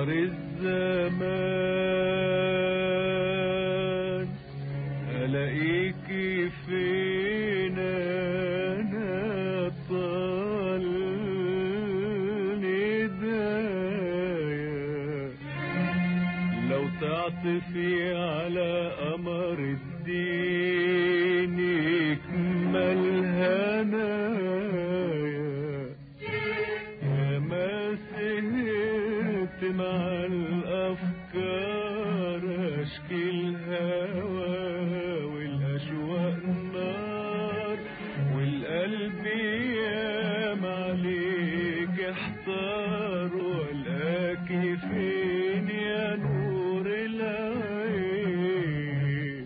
قمر الزمان ألاقيكي فين أنا طال ندايا لو تعطفي على قمر الدين يكمل هنايا يا ما سهرت مع الأفكار أشكي الهوى والأشواق نار والقلب يام عليك احتار والقاكي فين يا نور العين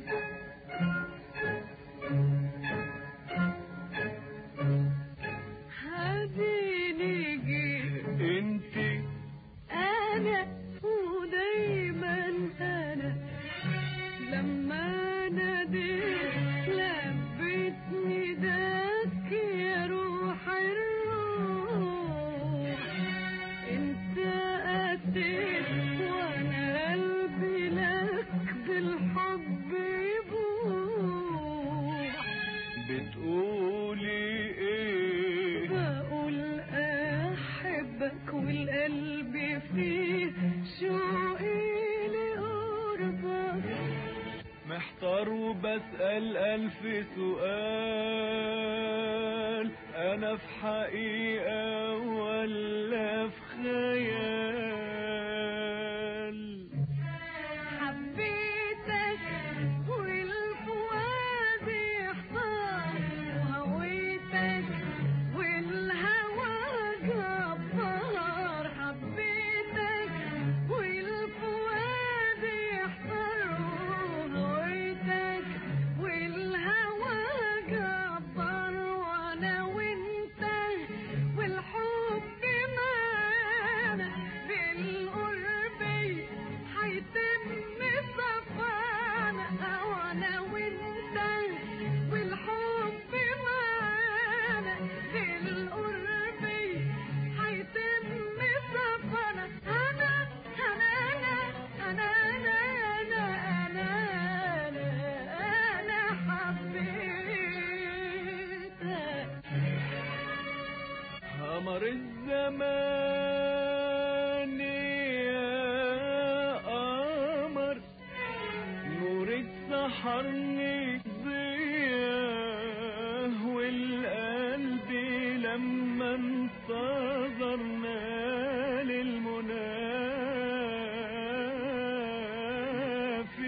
هديني جيت انتي انا ودايما انا لما ناديت لبيتني داك يا روح الروح انت اتيت وانا قلبي لك بالحب يبوح بتقولي ايه بقول احبك والقلب فيه شوقي لقربك محتار وبسأل ألف سؤال أنا في حقيقة ولا في خيال حبيتك والفؤاد يحتار وهويتك والهوى جبار حبيتك والفؤاد يحتار وهويتك والهوى جبار وانا وانت والحب معانا بالقرب هيتم صفانا وانا وانت والحب معانا بالقرب هيتم صفانا انا انا انا انا انا انا انا انا انا حبيتك قمر الزمان يا قمر نورك سحرني ضياه والقلب لما انتظرنا للمنى في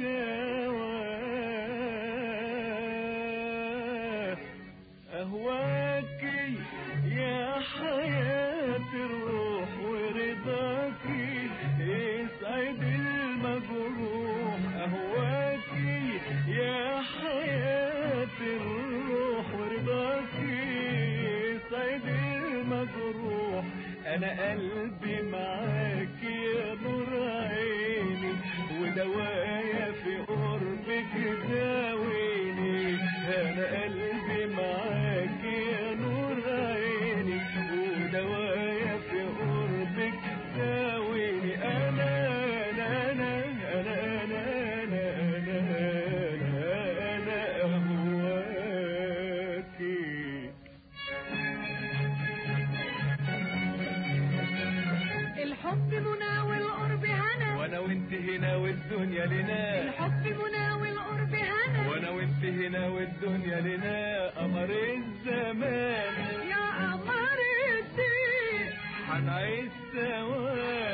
هواه أهواكي يا حياة الروح ورضاكي يسعد المجروح أهواكي يا حياة الروح ورضاكي يسعد المجروح أنا قلبي معاكي يا نور عيني ودوايا في قربك داويني أنا قلبي معاكي يا نور عيني ودوايا في قربك داويني أنا أنا أنا أنا أنا أنا أنا أنا أنا أهواكي الحب منى والقرب هنا وانا وانت هنا والدنيا لنا الحب منى والقرب هنا وانا وانت هنا والدنيا لنا قمر الزمان يا قمر الدين حنعيش سوا